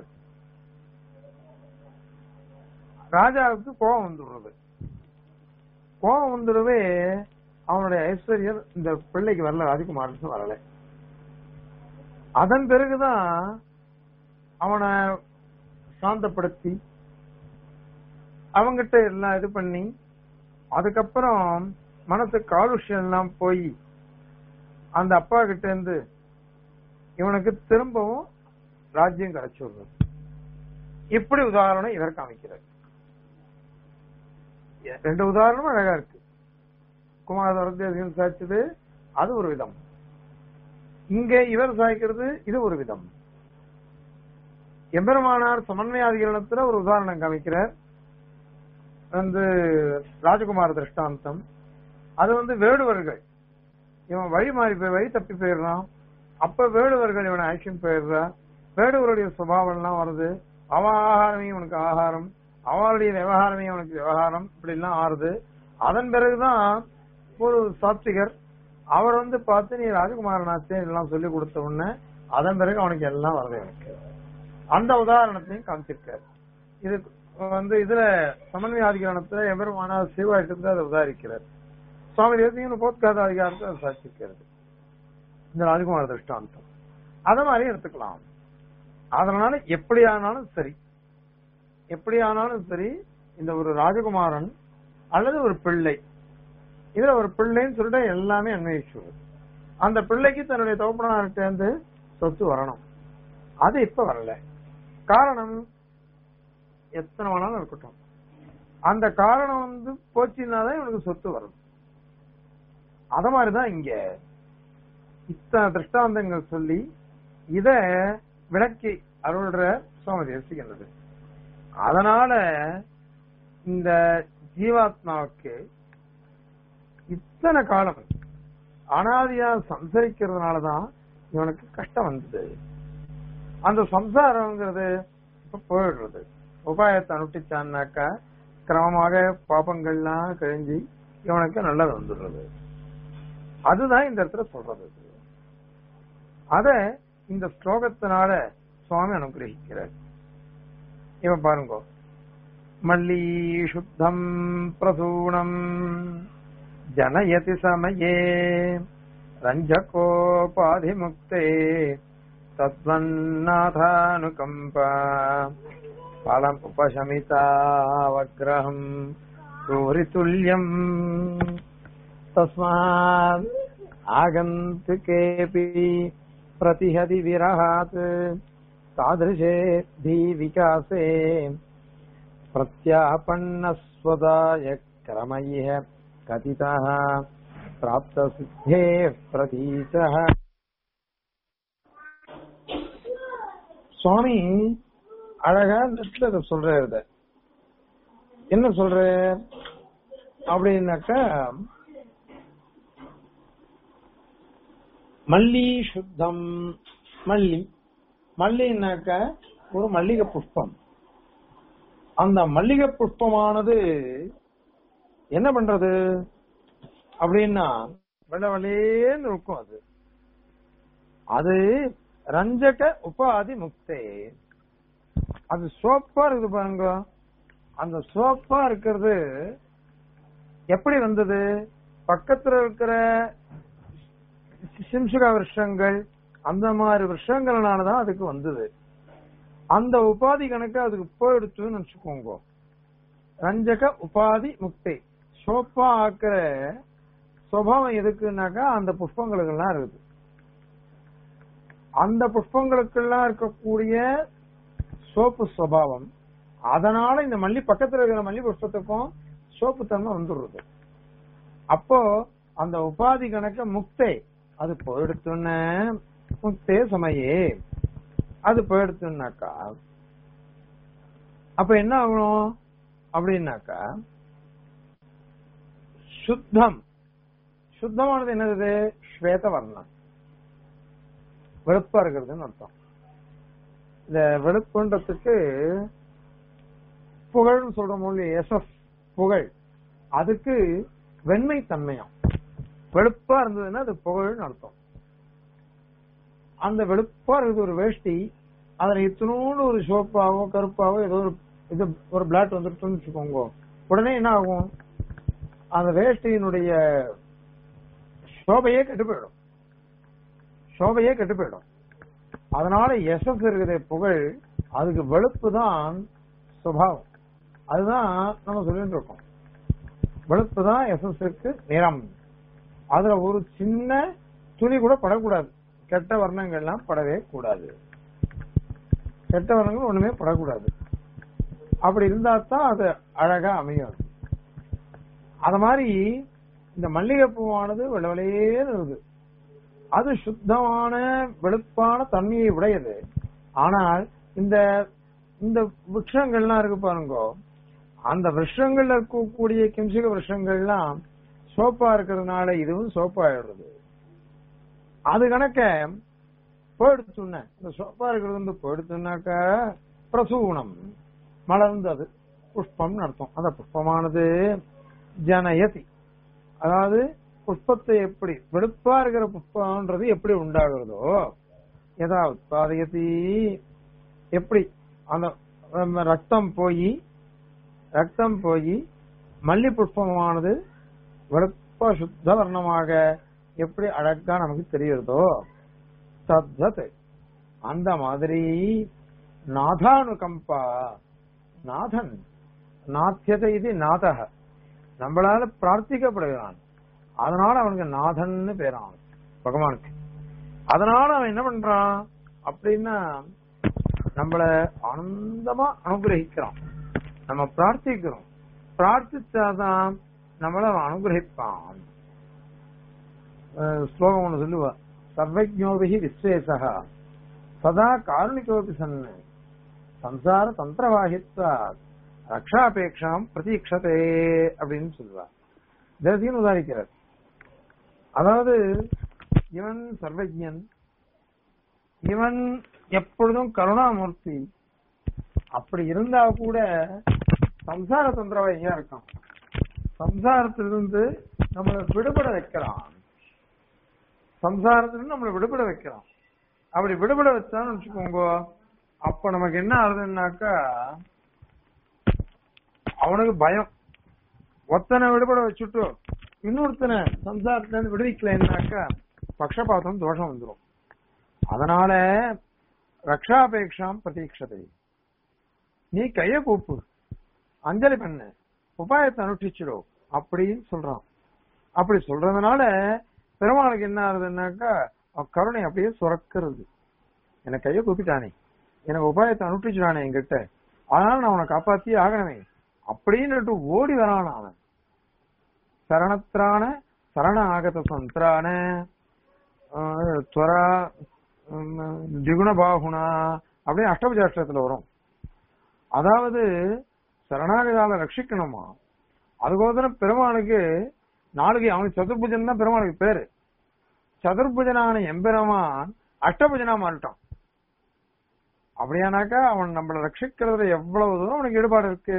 ராஜாவுக்கு கோபம் வந்துடுறது கோபம் வந்துடவே அவனுடைய ஐஸ்வர்யர் இந்த பிள்ளைக்கு வரல ராஜகுமாரனுக்கு வரல அதன் பிறகுதான் அவனை சாந்தப்படுத்தி அவங்கிட்ட எல்லாம் இது பண்ணி அதுக்கப்புறம் மனசு காலுஷ்யம் எல்லாம் போய் அந்த அப்பா கிட்ட இருந்து இவனுக்கு திரும்பவும் ராஜ்யம் கிடைச்சு விடுறது இப்படி உதாரணம் இவர் காமிக்கிறார் ரெண்டு உதாரணமும் அழகா இருக்கு குமார வரதேசியம் சாய்ச்சது அது ஒரு விதம் இங்க இவர் சாய்க்கிறது இது ஒரு விதம் எம்பெருமானார் சமன்வயாதிகரணத்துல ஒரு உதாரணம் காமிக்கிறார் வந்து ராஜகுமார திருஷ்டாந்தம் அது வந்து வேடுவர்கள் இவன் வழி மாறி போய் வழி தப்பி போயிடுறான் அப்ப வேடுவர்கள் இவனை ஆக்ஷன் போயிடுறா வேடுவருடைய சுபாவம் எல்லாம் வருது அவன் ஆகாரமே இவனுக்கு ஆகாரம் அவளுடைய விவகாரமே இவனுக்கு விவகாரம் இப்படி எல்லாம் ஆறுது அதன் பிறகுதான் ஒரு சாத்விகர் அவர் வந்து பார்த்து நீ ராஜகுமாரனாச்சே எல்லாம் சொல்லி கொடுத்த உடனே அதன் பிறகு அவனுக்கு எல்லாம் வருது எனக்கு அந்த உதாரணத்தையும் காமிச்சிருக்காரு இது வந்து இதுல சமன்வயாதிகாரத்துல எம்பெருமானார் சிவாயிட்டு அதை உதாரிக்கிறார் சுவாமி தேசிகன் போத்காத அதிகாரத்தை அதை சாட்சிக்கிறது இந்த ராஜகுமார திருஷ்டாந்தம் அத மாதிரி எடுத்துக்கலாம் அதனால எப்படி ஆனாலும் சரி எப்படி ஆனாலும் சரி இந்த ஒரு ராஜகுமாரன் அல்லது ஒரு பிள்ளை இதுல ஒரு பிள்ளைன்னு சொல்லிட்டு எல்லாமே அன்வயிச்சுவது அந்த பிள்ளைக்கு தன்னுடைய தகப்பனார்கிட்ட இருந்து சொத்து வரணும் அது இப்ப வரல காரணம் எத்தனை வேணாலும் இருக்கட்டும் அந்த காரணம் வந்து போச்சுன்னாதான் இவனுக்கு சொத்து வரும் அத மாதிரிதான் இங்க இத்தனை திருஷ்டாந்தங்கள் சொல்லி இத விளக்கி அருள்ற சுவாமி தேசிக்கின்றது அதனால இந்த ஜீவாத்மாவுக்கு இத்தனை காலம் அனாதியா சம்சரிக்கிறதுனாலதான் இவனுக்கு கஷ்டம் வந்தது அந்த சம்சாரம்ங்கிறது இப்ப போயிடுறது உபாயத்தை அனுஷ்டிச்சான்னாக்கா கிரமமாக பாபங்கள்லாம் கழிஞ்சு இவனுக்கு நல்லது வந்துடுறது அதுதான் இந்த இடத்துல சொல்றது அத இந்த ஸ்லோகத்தினால சுவாமி அனுகிரகிக்கிறார் இவன் பாருங்க मल्लीशुद्धम् प्रसूनम् जनयति समये रञ्जकोपाधिमुक्ते तद्वन्नाथानुकम्पा फलमुपशमितावग्रहम् सूरितुल्यम् तस्मात् आगन्तुकेऽपि प्रतिहति विरहात् तादृशे धीविकासे प्रत्यापन्नस्वदाय क्रम इह कथितः प्राप्तसिद्धेः प्रतीतः சுவாமி அழகா நெட்ல இதை சொல்றாரு இத. என்ன சொல்ற அப்படின்னாக்கா மல்லி சுத்தம் மல்லி மல்லின்னாக்க ஒரு மல்லிகை புஷ்பம் அந்த மல்லிகை புஷ்பமானது என்ன பண்றது அப்படின்னா வெள்ள வெள்ளேன்னு இருக்கும் அது அது ரஞ்சக உபாதி முக்தே அது சோப்பா இருக்குது பாருங்க அந்த சோப்பா இருக்கிறது எப்படி வந்தது பக்கத்துல இருக்கிற சிம்சுக விருஷங்கள் அந்த மாதிரி விருஷங்கள்னாலதான் அதுக்கு வந்தது அந்த உபாதி கணக்கு அதுக்கு போயிடுச்சுன்னு நினைச்சுக்கோங்க ரஞ்சக உபாதி முக்தி சோப்பா ஆக்குற சுவாவம் எதுக்குன்னாக்கா அந்த புஷ்பங்களுக்கெல்லாம் இருக்குது அந்த புஷ்பங்களுக்கெல்லாம் இருக்கக்கூடிய சோப்பு சுவாவம் அதனால இந்த மல்லி பக்கத்துல இருக்கிற மல்லி புஷ்பத்துக்கும் சோப்பு தன்மை வந்துடுறது அப்போ அந்த உபாதி கணக்க முக்தே அது போயிடுத்துன்னு முக்தே சமயே அது போயிடுத்துனாக்கா அப்ப என்ன ஆகணும் அப்படின்னாக்கா சுத்தம் சுத்தமானது என்னது ஸ்வேத வர்ணம் வெளுப்பா இருக்கிறதுன்னு அர்த்தம் இந்த வெளுப்புன்றதுக்கு புகழ்னு சொல்ற மொழி எஸ்எஸ் புகழ் அதுக்கு வெண்மை தன்மையம் வெளுப்பா இருந்ததுன்னா அது புகழ்னு அர்த்தம் அந்த வெளுப்பா இருக்குது ஒரு வேஷ்டி அதுல இத்தனோண்டு ஒரு சோப்பாவோ கருப்பாவோ ஏதோ ஒரு இது ஒரு பிளாட் வந்துருச்சுன்னு வச்சுக்கோங்க உடனே என்ன ஆகும் அந்த வேஷ்டியினுடைய சோபையே கெட்டு போயிடும் சோபையே கெட்டு போயிடும் அதனால எசஸ் இருக்கிற புகழ் அதுக்கு வெளுப்பு தான் சுபாவம் அதுதான் நம்ம சொல்லிட்டு இருக்கோம் வெளுப்பு தான் எசஸுக்கு நிறம் அதுல ஒரு சின்ன துளி கூட படக்கூடாது கெட்ட வர்ணங்கள்லாம் படவே கூடாது கெட்ட வர்ணங்கள் ஒண்ணுமே படக்கூடாது அப்படி இருந்தா தான் அது அழகா அமையும் அத மாதிரி இந்த மல்லிகைப்பூவானது வெள்ளவெளியேன்னு இருக்குது அது சுத்தமான வெளுப்பான தன்மையை உடையது ஆனால் இந்த இந்த விருஷங்கள்லாம் இருக்கு பாருங்க அந்த விஷங்கள்ல இருக்கக்கூடிய கிம்சிக விஷங்கள்லாம் சோப்பா இருக்கிறதுனால இதுவும் சோப்பாயிடுறது அது கணக்க போயிடுச்சுன்ன இந்த சோப்பா இருக்கிறது வந்து போயிடுச்சுனாக்க பிரசூனம் மலர்ந்தது புஷ்பம் அர்த்தம் அந்த புஷ்பமானது ஜனயதி அதாவது புஷ்பத்தை எப்படி வெளுப்பா இருக்கிற புஷ்பம்ன்றது எப்படி உண்டாகிறதோ எதா உத்பாதயதி எப்படி அந்த நம்ம ரத்தம் போய் ரத்தம் போய் மல்லி புஷ்பமானது வெளுப்பா சுத்த வர்ணமாக எப்படி அழகா நமக்கு தெரியுறதோ தத்வத் அந்த மாதிரி நாதானுகம்பா நாதன் நாத்தியதை இது நாதக நம்மளால பிரார்த்திக்கப்படுகிறான் அதனால அவனுக்கு நாதன்னு பேரான் பகவானுக்கு அதனால அவன் என்ன பண்றான் அப்படின்னா நம்மள ஆனந்தமா அனுகிரகிக்கிறான் நம்ம பிரார்த்திக்கிறோம் பிரார்த்திச்சாதான் நம்மள அவன் அனுகிரகிப்பான் அஹ் ஸ்லோகம் ஒண்ணு சொல்லுவா சர்வஜோபிகி விஸ்வேசகா சதா காருணிகோபி சன்னு சம்சார தந்திரவாகித்வா ரக்ஷாபேட்சாம் பிரதீட்சதே அப்படின்னு சொல்லுவா தேசியம் உதாரிக்கிறார் அதாவது இவன் சர்வஜன் இவன் எப்பொழுதும் கருணாமூர்த்தி அப்படி இருந்தா கூட சம்சார தந்திரவாதியா இருக்கான் சம்சாரத்திலிருந்து நம்மளை விடுபட வைக்கிறான் சம்சாரத்திலிருந்து நம்மளை விடுபட வைக்கிறான் அப்படி விடுபட வச்சான்னு வச்சுக்கோங்க அப்ப நமக்கு என்ன ஆகுதுன்னாக்கா அவனுக்கு பயம் ஒத்தனை விடுபட வச்சுட்டு இன்னொருத்தனை சம்சாரத்துல இருந்து விடுவிக்கலைன்னாக்கா பக்ஷபாதம் தோஷம் வந்துடும் அதனால ரக்ஷாபேக்ஷாம் பிரதீட்சதை நீ கைய கூப்பு அஞ்சலி பண்ணு உபாயத்தை அனுஷ்டிச்சிடும் அப்படின்னு சொல்றான் அப்படி சொல்றதுனால பெருமாளுக்கு என்ன ஆகுதுன்னாக்கா அவன் கருணை அப்படியே சுரக்கிறது எனக்கு கைய கூப்பிட்டானே எனக்கு உபாயத்தை அனுஷ்டிச்சுடானே என்கிட்ட அதனால நான் அவனை காப்பாத்தியே ஆகணுமே அப்படின்னு ஓடி வரான் அவன் சரணத்ரான சரண ஆகத சந்திரான ஆஹ், துவரா உம், திகுணபாகுணா அப்படின்னு அஷ்டபஜாஷ்டத்துல வரும் அதாவது சரணாகதால ரட்சிக்கணுமா அதுக்கோசரம் பெருமாளுக்கு நாளைக்கு அவனுக்கு சதுர்புஜன் தான் பெருமாளுக்கு பேரு சதுர்புஜனான எம்பெருமான் அஷ்டபுஜனா மாறிட்டான் அப்படியானாக்கா அவன் நம்மளை ரட்சிக்கிறதுல எவ்வளவு தூரம் அவனுக்கு ஈடுபாடு இருக்கு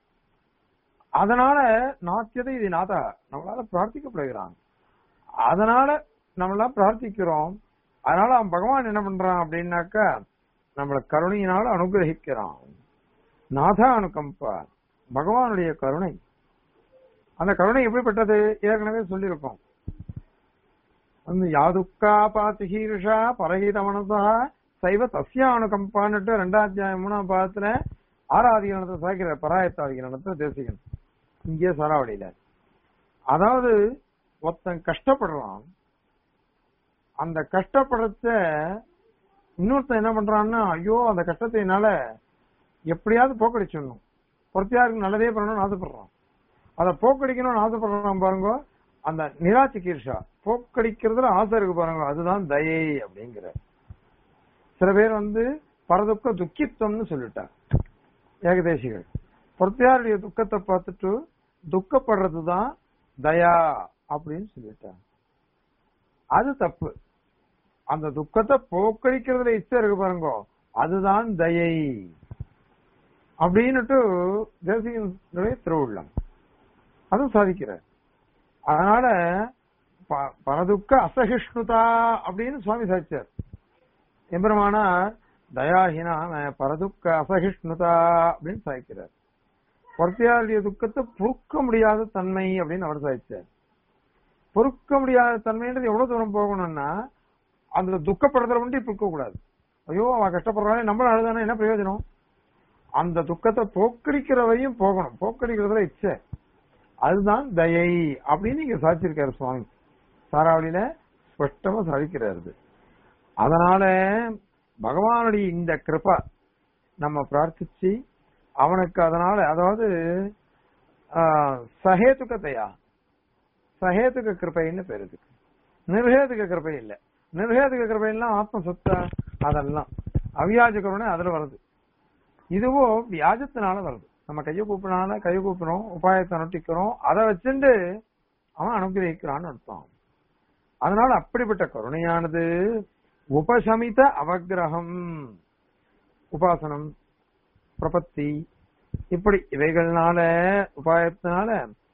அதனால நாத்தியதை இது நாதா நம்மளால பிரார்த்திக்கப்படுகிறான் அதனால நம்மளாம் பிரார்த்திக்கிறோம் அதனால அவன் பகவான் என்ன பண்றான் அப்படின்னாக்கா நம்மள கருணையினால அனுகிரகிக்கிறான் நாதா அனுகம்பா பகவானுடைய கருணை அந்த கருணை எப்படிப்பட்டது ஏற்கனவே சொல்லியிருக்கோம் வந்து யாதுக்கா பாத்திஹீர்ஷா பரஹித மனசா சைவ தஸ்யா அனுகம்பான்னுட்டு ரெண்டாம் அத்தியாயம் மூணாம் பாதத்துல ஆறாதிகரணத்தை சாய்க்கிற பராயத்தாதிகரணத்தை தேசிகன் இங்கே சராவளியில அதாவது ஒருத்தன் கஷ்டப்படுறான் அந்த கஷ்டப்படுறத இன்னொருத்தன் என்ன பண்றான்னா ஐயோ அந்த கஷ்டத்தை என்னால எப்படியாவது போக்கடிச்சிடணும் பொறுத்தியாருக்கு நல்லதே பண்ணணும்னு ஆசைப்படுறான் அதை போக்கடிக்கணும்னு ஆசைப்படுறான் பாருங்க அந்த நிராச்சிகீர்ஷா போக்கடிக்கிறதுல ஆசை இருக்கு பாருங்க அதுதான் தயை அப்படிங்கிற சில பேர் வந்து பரதுக்க துக்கித்தம்னு சொல்லிட்டார் ஏகதேசிகள் பொறுத்தியாருடைய துக்கத்தை பார்த்துட்டு துக்கப்படுறதுதான் தயா அப்படின்னு சொல்லிட்டார் அது தப்பு அந்த துக்கத்தை போக்கடிக்கிறதுல இச்சை இருக்கு பாருங்க அதுதான் தயை அப்படின்னுட்டு தேசிகனுடைய திருவுள்ளம் அதுவும் சாதிக்கிறார் அதனால ப- பரதுக்க அசகிஷ்ணுதா அப்படின்னு சுவாமி சாதிச்சார் எம்பெருமானார் தயாஹினான பரதுக்க அசகிஷ்ணுதா அப்படின்னு சாதிக்கிறார் பொறுத்தியாருடைய துக்கத்தை பொறுக்க முடியாத தன்மை அப்படின்னு அவர் சாதிச்சார் பொறுக்க முடியாத தன்மைன்றது எவ்வளவு தூரம் போகணும்னா அந்த துக்கப்படுறதுல மட்டும் இப்ப இருக்க கூடாது ஐயோ அவன் கஷ்டப்படுறானே நம்மளும் அழுதானே என்ன பிரயோஜனம் அந்த துக்கத்தை போக்கடிக்கிற வரையும் போகணும் போக்கடிக்கிறதுல இச்சை அதுதான் தயை அப்படின்னு இங்க சாதிச்சிருக்காரு சுவாமி சாராவளியில ஸ்பஷ்டமா சாதிக்கிறாரு அதனால பகவானுடைய இந்த கிருபா நம்ம பிரார்த்திச்சு அவனுக்கு அதனால அதாவது ஆஹ், சஹேதுகத்தையா சஹேதுக கிருபைன்னு பேரு இதுக்கு நிர்ஹேதுக கிருபை இல்ல நிர்ஹேதுக கிருபையெல்லாம் ஆத்ம சொத்தா அதெல்லாம் அவியாஜ கருணை அதுல வருது இதுவோ வியாஜத்தினால வருது நம்ம கைய கூப்பினால கைய கூப்பிடுறோம் உபாயத்தை அனுஷ்டிக்கிறோம் அதை வச்சுட்டு அவன் அனுகிரகிக்கிறான்னு அர்த்தம் அதனால அப்படிப்பட்ட கருணையானது உபசமித அவக்கிரகம் உபாசனம் பிரபத்தி இப்படி இவைகள்னால உபாயத்தினால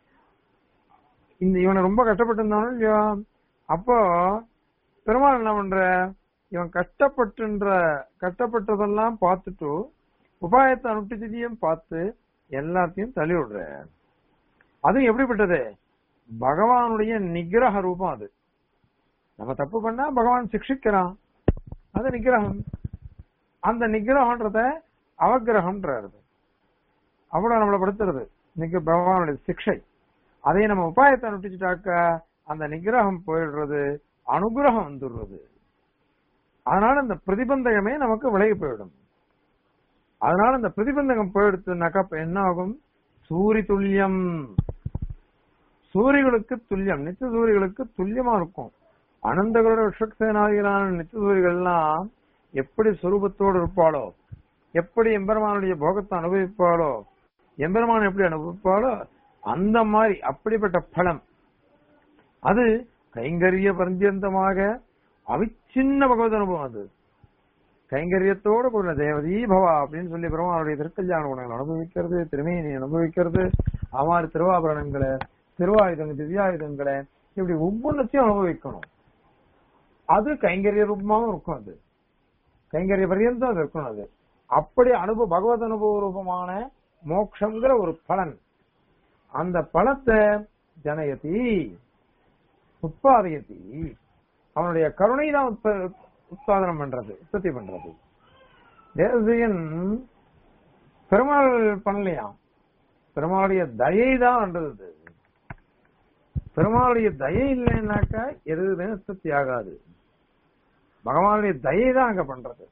இந்த இவனை ரொம்ப கஷ்டப்பட்டு இருந்தானோ இல்லையோ அப்போ பெருமாள் என்ன பண்ற இவன் கஷ்டப்பட்டுன்ற கஷ்டப்பட்டதெல்லாம் பார்த்துட்டு உபாயத்தை அனுஷ்டிச்சதையும் பார்த்து எல்லாத்தையும் தள்ளி விடுற அது எப்படிப்பட்டது பகவானுடைய நிகிரக ரூபம் அது நம்ம தப்பு பண்ணா பகவான் சிக்ஷிக்கிறான் அது நிகிரகம் அந்த நிகிரகம்ன்றத அவகிரகம்ன்றது அவ்வளவு நம்மளை படுத்துறது நிக பகவானுடைய சிக்ஷை அதை நம்ம உபாயத்தை அனுஷ்டிச்சுட்டாக்க அந்த நிகிரகம் போயிடுறது அனுகிரகம் வந்துடுறது அதனால இந்த பிரதிபந்தகமே நமக்கு விலகி போயிடும் அதனால இந்த பிரதிபந்தகம் போயிடுச்சுனாக்கா அப்ப என்ன ஆகும் சூரி துல்லியம் சூரியர்களுக்கு துல்லியம் நித்திய சூரியர்களுக்கு துல்லியமா இருக்கும் அனந்தகளோட விஷக்சேனாதிகளான நித்திய சூரியர்கள்லாம் எப்படி சுரூபத்தோடு இருப்பாளோ எப்படி எம்பெருமானுடைய போகத்தை அனுபவிப்பாளோ எம்பெருமான் எப்படி அனுபவிப்பாளோ அந்த மாதிரி அப்படிப்பட்ட பலம் அது கைங்கரிய பர்யந்தமாக அவிச்சின்ன பகவத் அனுபவம் அது கைங்கரியத்தோடு கூடின தேவதீ பவா அப்படின்னு சொல்லி பெருமானுடைய திருக்கல்யாண குணங்களை அனுபவிக்கிறது திருமேனி அனுபவிக்கிறது அவ்வாறு திருவாபரணங்களை திருவாயுதங்கள் திவ்யாயுதங்களை இப்படி ஒவ்வொன்றத்தையும் அனுபவிக்கணும் அது கைங்கரிய ரூபமாவும் இருக்கும் அது கைங்கரிய பரியந்தம் அது இருக்கணும் அது அப்படி அனுபவ பகவத் அனுபவ ரூபமான மோட்சங்கிற ஒரு பலன் அந்த பலத்தை ஜனயதி உற்பாதயதி அவனுடைய கருணை தான் உற்ப- உற்பாதனம் பண்றது உற்பத்தி பண்றது தேவசியன் பெருமாள் பண்ணலையாம் பெருமாளுடைய தயை தான் பண்றது பெருமாளுடைய தயை இல்லைன்னாக்கா எதுவுமே உற்பத்தி ஆகாது பகவானுடைய தயை தான் அங்க பண்றது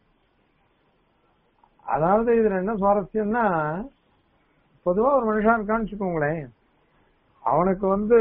அதாவது இதுல என்ன சுவாரஸ்யம்னா பொதுவா ஒரு மனுஷன் இருக்கான்னு வச்சுக்கோங்களேன் அவனுக்கு வந்து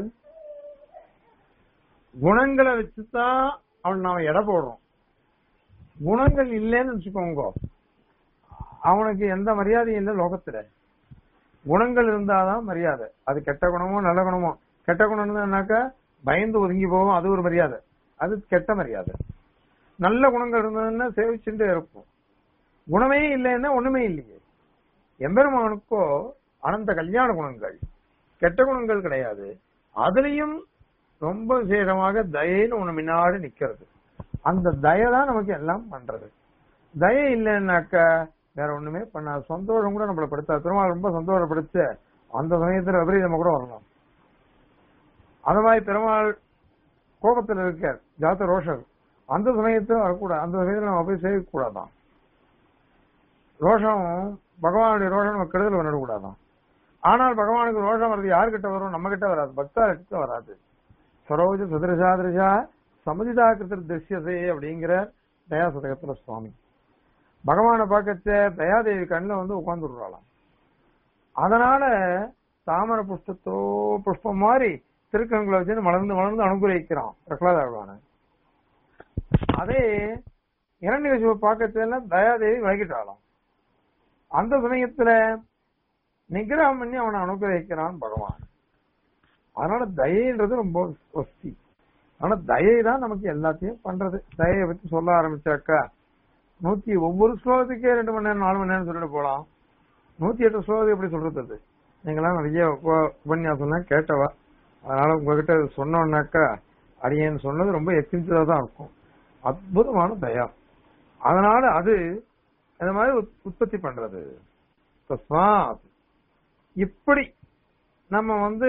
குணங்களை வச்சுதான் அவன் நாம எடை போடுறோம் குணங்கள் இல்லைன்னு வச்சுக்கோங்க அவனுக்கு எந்த மரியாதையும் இல்லை லோகத்துல குணங்கள் இருந்தாதான் மரியாதை அது கெட்ட குணமோ நல்ல குணமோ கெட்ட குணம் இருந்ததுனாக்கா பயந்து ஒதுங்கி போகும் அது ஒரு மரியாதை அது கெட்ட மரியாதை நல்ல குணங்கள் இருந்ததுன்னா சேவிச்சுட்டே இருப்போம் குணமே இல்லைன்னா ஒண்ணுமே இல்லையே எம்பெருமானுக்கோ அனந்த கல்யாண குணங்கள் கெட்ட குணங்கள் கிடையாது அதுலயும் ரொம்ப விசேஷமாக தயைன்னு ஒண்ணு முன்னாடி நிக்கிறது அந்த தயை தான் நமக்கு எல்லாம் பண்றது தயை இல்லைன்னாக்கா வேற ஒண்ணுமே பண்ணாது சந்தோஷம் கூட நம்மளை படுத்தாது பெருமாள் ரொம்ப சந்தோஷப்படுத்த அந்த சமயத்துல விபரீதமா கூட வரலாம் அந்த மாதிரி பெருமாள் கோபத்துல இருக்கார் ஜாத்த ரோஷர் அந்த சமயத்துல வரக்கூடாது அந்த சமயத்துல நம்ம போய் சேவிக்க கூடாதான் ரோஷம் பகவானுடைய ரோஷம் நம்ம கெடுதல் பண்ணிடக்கூடாதான் ஆனால் பகவானுக்கு ரோஷம் வருது யாருக்கிட்ட வரும் நம்ம கிட்ட வராது பக்தார்கிட்ட வராது சரோஜ சுதரிசா திருஷா சமதிதா கிருத்த திருஷ்யசே அப்படிங்கிற தயா சதகத்துல சுவாமி பகவானை பார்க்கச்ச தயாதேவி கண்ணில் வந்து உட்கார்ந்துடுறாளாம் அதனால தாமரை புஷ்பத்தோ புஷ்பம் மாதிரி திருக்கங்களை வச்சு மலர்ந்து மலர்ந்து அனுகிரகிக்கிறான் பிரகலாத பகவான அதே இரண்டு கட்சியை பார்க்கச்சல தயாதேவி விலகிட்டாளாம் அந்த சமயத்துல நிகிரகம் பண்ணி அவனை அனுகிரகிக்கிறான் பகவான் அதனால தயைன்றது ரொம்ப வஸ்தி ஆனா தயை தான் நமக்கு எல்லாத்தையும் பண்றது தயையை பத்தி சொல்ல ஆரம்பிச்சாக்கா நூத்தி ஒவ்வொரு ஸ்லோகத்துக்கே ரெண்டு மணி நேரம் நாலு மணி நேரம் சொல்லிட்டு போலாம் நூத்தி எட்டு ஸ்லோகத்தை எப்படி சொல்றது அது நீங்களாம் நிறைய உப- உபன்யாசம்லாம் கேட்டவா அதனால உங்ககிட்ட இது சொன்னோம்னாக்கா அடியேன்னு சொன்னது ரொம்ப எக்ஸ்பென்சிவா தான் இருக்கும் அற்புதமான தயா அதனால அது இந்த மாதிரி உத்- உற்பத்தி பண்றது தஸ்மாத் இப்படி நம்ம வந்து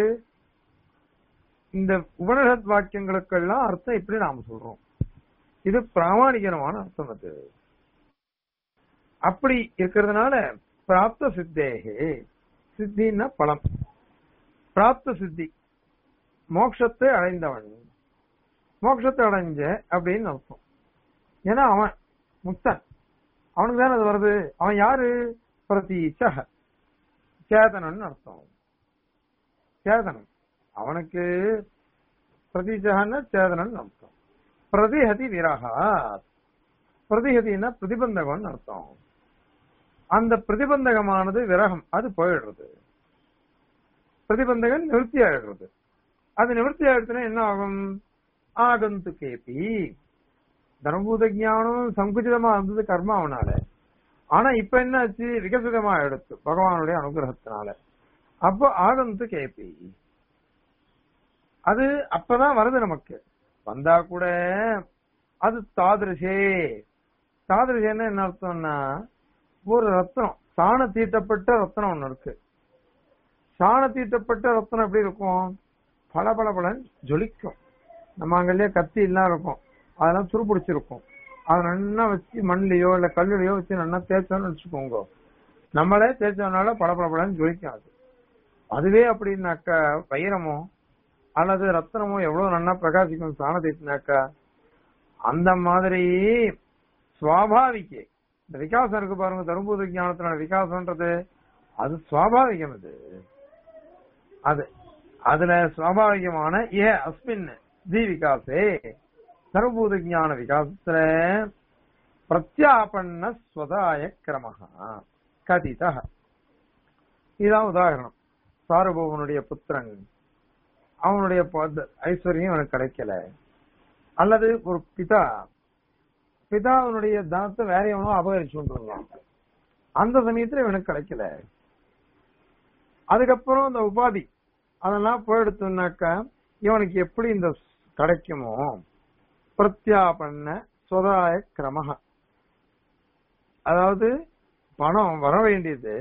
இந்த உபனிஷத் வாக்கியங்களுக்கெல்லாம் அர்த்தம் இப்படி நாம சொல்றோம் இது பிராமணிகரமான அர்த்தம் அது அப்படி இருக்கிறதுனால பிராப்த சித்தேகே சித்தின்னா பலம் பிராப்த சித்தி மோட்சத்தை அடைந்தவன் மோட்சத்தை அடைஞ்ச அப்படின்னு அர்த்தம் ஏன்னா அவன் முக்தன் அவனுக்கு தானே அது வருது அவன் யாரு பிரதீச்சக சேதனன் அர்த்தம் சேதனன் அவனுக்கு பிரதீச்சகன்னா சேதனன் அர்த்தம் பிரதிஹதி விரகா பிரதிஹதினா பிரதிபந்தகம்னு அர்த்தம் அந்த பிரதிபந்தகமானது விரகம் அது போயிடுறது பிரதிபந்தகம் நிவர்த்தி ஆயிடுறது அது நிவர்த்தி ஆயிடுச்சுன்னா என்ன ஆகும் ஆகந்து கேபி தர்மபூத ஞானம் சங்குச்சிதமா இருந்தது கர்மா அவனால ஆனா இப்ப என்னாச்சு விகசிதமா எடுத்து பகவானுடைய அனுகிரகத்தினால அப்போ ஆகந்து கேபி அது அப்பதான் வருது நமக்கு வந்தா கூட அது தாதிருஷே தாதிருஷேன்னு என்ன அர்த்தம்னா ஒரு ரத்னம் சாண தீட்டப்பட்ட ரத்னம் ஒண்ணு இருக்கு சாண தீட்டப்பட்ட ரத்னம் எப்படி இருக்கும் பல பல பலன் ஜொலிக்கும் நம்ம அங்கேயே கத்தி எல்லாம் இருக்கும் அதெல்லாம் துருப்பிடிச்சிருக்கும் அதை நல்லா வச்சு மண்ணிலையோ இல்ல கல்லுலையோ வச்சு நல்லா தேய்ச்சோம்னு வச்சுக்கோங்க நம்மளே தேய்ச்சோம்னால பல பல பலன் ஜொலிக்கும் அது அதுவே அப்படின்னாக்கா வைரமோ அல்லது ரத்தனமோ எவ்வளவு நல்லா பிரகாசிக்கும் சாண தேய்ச்சினாக்கா அந்த மாதிரி சுவாபாவிக்கு இந்த விகாசம் இருக்கு பாருங்க தரும்பூத ஞானத்தினால விகாசம்ன்றது அது சுவாபாவிகம் அது அது அதுல சுவாபாவிகமான ஏ அஸ்மின் தி விகாசே சர்வபூத ஞான விகாசத்துல பிரத்யாபன்ன ஸ்வதாய கிரமஹா கதிதா இதான் உதாரணம் சாருபவனுடைய புத்திரன் அவனுடைய பத- ஐஸ்வர்யம் அவனுக்கு கிடைக்கல அல்லது ஒரு பிதா பிதா அவனுடைய தனத்தை வேற எவனோ அபகரிச்சு கொண்டிருந்தான் அந்த சமயத்துல இவனுக்கு கிடைக்கல அதுக்கப்புறம் இந்த உபாதி அதெல்லாம் போயிடுத்துனாக்கா இவனுக்கு எப்படி இந்த கிடைக்குமோ பிரத்யாபன்ன சொதாய கிரமஹ அதாவது பணம் வர வேண்டியது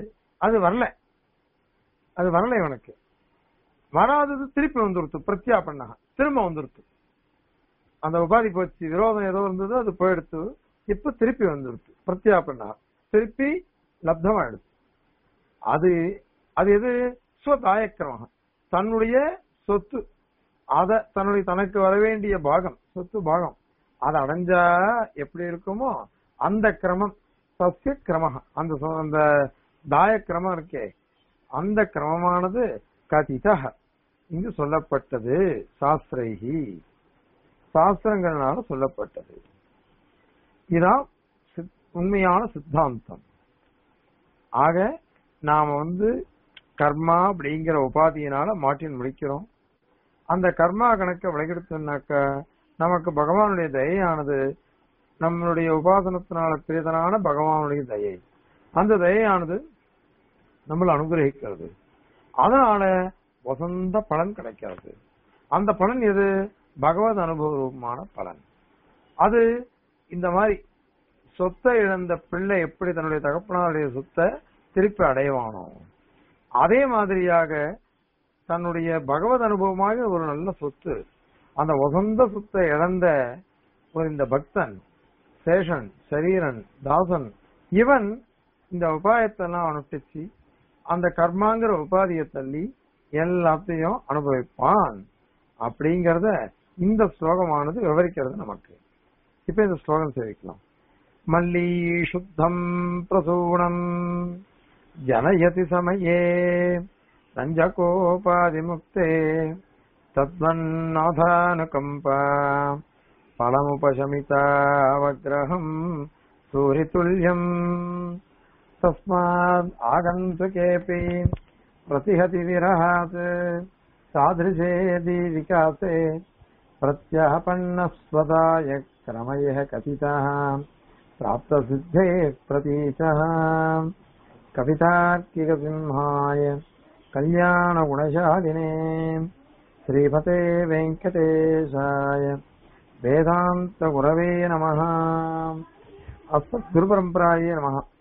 அது வரல அது வரல இவனுக்கு வராதது திருப்பி வந்துருத்து பிரத்யா பண்ணா திரும்ப வந்துருத்து அந்த உபாதி போச்சு விரோதம் ஏதோ இருந்ததோ அது போயிடுத்து இப்ப திருப்பி வந்துருத்து பிரத்யா பண்ணா திருப்பி லப்தமாயிடுச்சு அது அது எது ஸ்வதாயக்கிரமம் தன்னுடைய சொத்து அத தன்னுடைய தனக்கு வர வேண்டிய பாகம் சொத்து பாகம் அதை அடைஞ்சா எப்படி இருக்குமோ அந்த கிரமம் சசிய கிரமம் அந்த சொ- அந்த தாய கிரமம் இருக்கே அந்த கிரமமானது கதிதா இங்கு சொல்லப்பட்டது சாஸ்திரைஹி சாஸ்திரங்களால சொல்லப்பட்டது இதான் சித்- உண்மையான சித்தாந்தம் ஆக நாம வந்து கர்மா அப்படிங்கிற உபாதியினால மாட்டின் முடிக்கிறோம் அந்த கர்மா கணக்க விலகெடுத்தோம்னாக்க நமக்கு பகவானுடைய தயையானது நம்மளுடைய உபாசனத்தினால பிரீதனான பகவானுடைய தயை அந்த தயையானது நம்மளை அனுகிரகிக்கிறது அதனால வசந்த பலன் கிடைக்கிறது அந்த பலன் எது பகவத் அனுபவமான பலன் அது இந்த மாதிரி சொத்தை இழந்த பிள்ளை எப்படி தன்னுடைய தகப்பனாருடைய சொத்தை திருப்பி அடைவானோ அதே மாதிரியாக தன்னுடைய பகவத் அனுபவமாக ஒரு நல்ல சொத்து அந்த வசந்த சொத்தை இழந்த ஒரு இந்த பக்தன் சேஷன் சரீரன் தாசன் இவன் இந்த உபாயத்தெல்லாம் அனுஷ்டிச்சு அந்த கர்மாங்கிற உபாதியை தள்ளி எல்லாத்தையும் அனுபவிப்பான் அப்படிங்கறத இந்த ஸ்லோகமானது விவரிக்கிறது நமக்கு இப்ப இந்த ஸ்லோகம் சேவிக்கலாம் மல்லி சுத்தம் பிரசூனம் ஜனயதி சமயே ரஞ்சகோபாதிமுக்தே தத்வன்னாதானுகம்பா பலமுபசமிதாவகிரகம் சூரித்துல்யம் தஸ்மாத் ஆகந்துகேபி प्रतिहति विरहात् तादृशेदि विकासे प्रत्यापन्नस्वदाय क्रमयः कथितः प्राप्तसिद्धे प्रतीतः कवितार्किकसिंहाय कल्याणगुणशालिने श्रीपते वेङ्कटेशाय वेदान्तगुरवे नमः अस्मद्गुरुपरम्परायै नमः